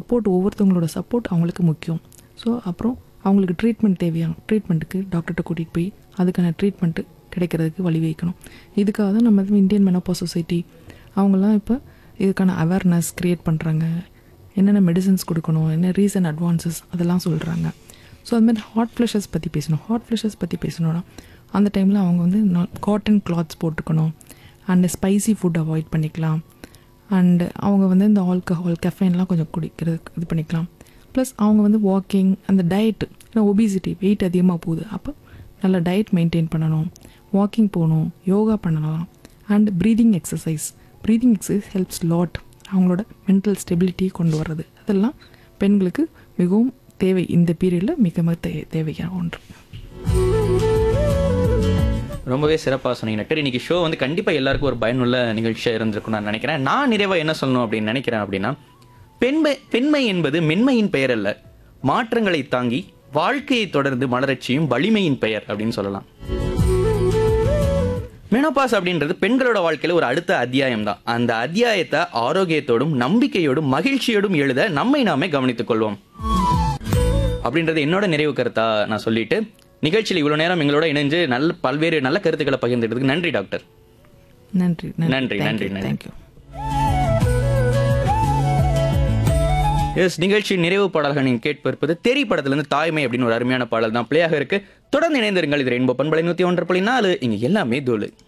Support ஒவ்வொருத்தவங்களோட support அவங்களுக்கு முக்கியம் so அப்புறம் அவங்களுக்கு ட்ரீட்மெண்ட் தேவையான ட்ரீட்மெண்ட்டுக்கு டாக்டர்கிட்ட கூட்டிகிட்டு போய் அதுக்கான ட்ரீட்மெண்ட்டு கிடைக்கிறதுக்கு வழி வைக்கணும் இதுக்காக தான் நம்ம இந்தியன் மெனப்போ சொசைட்டி அவங்கெல்லாம் இப்போ இதுக்கான அவேர்னஸ் க்ரியேட் பண்ணுறாங்க என்னென்ன மெடிசன்ஸ் கொடுக்கணும் என்ன ரீசன் அட்வான்சஸ் அதெல்லாம் சொல்கிறாங்க ஸோ அது மாதிரி ஹாட் ஃப்ளஷஸ் பற்றி பேசணும் ஹாட் ஃப்ளஷஸ் பற்றி பேசணும்னா அந்த டைமில் அவங்க வந்து காட்டன் கிளாத்ஸ் போட்டுக்கணும் அண்ட் ஸ்பைசி ஃபுட் அவாய்ட் பண்ணிக்கலாம் அண்டு அவங்க வந்து இந்த ஆல்கஹால் கெஃபைன்லாம் கொஞ்சம் குடிக்கிறதுக்கு இது பண்ணிக்கலாம் ப்ளஸ் அவங்க வந்து வாக்கிங் அந்த டயட் ஏன்னா ஒபிசிட்டி வெயிட் அதிகமாக போகுது அப்போ நல்ல டயட் மெயின்டைன் பண்ணணும் வாக்கிங் போகணும் யோகா பண்ணலாம் and breathing exercise breathing exercise helps lot அவங்களோட மென்டல் ஸ்டெபிலிட்டி கொண்டு வர்றது அதெல்லாம் பெண்களுக்கு மிகவும் தேவை இந்த பீரியடில் மிக மிக தே தேவையான ஒன்று ரொம்பவே சிறப்பாக சொன்னீங்க நெட்டர் இன்னைக்கு ஷோ வந்து கண்டிப்பாக எல்லாருக்கும் ஒரு பயனுள்ள நிகழ்ச்சியாக இருந்திருக்கும் நான் நினைக்கிறேன் நான் நிறைவாக என்ன சொல்லணும் அப்படின்னு நினைக்கிறேன் அப்படின்னா பெண்மை பெண்மை என்பது மென்மையின் பெயர் அல்ல மாற்றங்களை தாங்கி வாழ்க்கையை தொடர்ந்து மலரச் செய்யும் வலிமையின் பெயர் அப்படின்னு சொல்லலாம் மெனோபாஸ் அப்படின்றது பெண்களோட வாழ்க்கையில ஒரு அடுத்த அத்தியாயம் தான் அந்த அத்தியாயத்தை ஆரோக்கியத்தோடும் நம்பிக்கையோடும் மகிழ்ச்சியோடும் எழுத நம்மை நாமே கவனித்துக் கொள்வோம் அப்படின்றது என்னோட நிறைவு கருத்தா நான் சொல்லிட்டு நிகழ்ச்சியில் இவ்வளவு நேரம் எங்களோட இணைஞ்சு நல்ல பல்வேறு நல்ல கருத்துக்களை பகிர்ந்துட்டதுக்கு நன்றி டாக்டர் நன்றி நன்றி, நன்றி, நன்றி. தேங்க்யூ எஸ் நிகழ்ச்சி நிறைவு பாடல்கள் நீங்க கேட்பிருப்பது தெரி படத்திலிருந்து தாய்மை அப்படின்னு ஒரு அருமையான பாடல் தான் பிளேயாக இருக்கு தொடர்ந்து இணைந்திருங்கள் இது ரெயின்போ பண்பலை நூத்தி ஒன்று புள்ளி நாலு இங்க எல்லாமே தோலு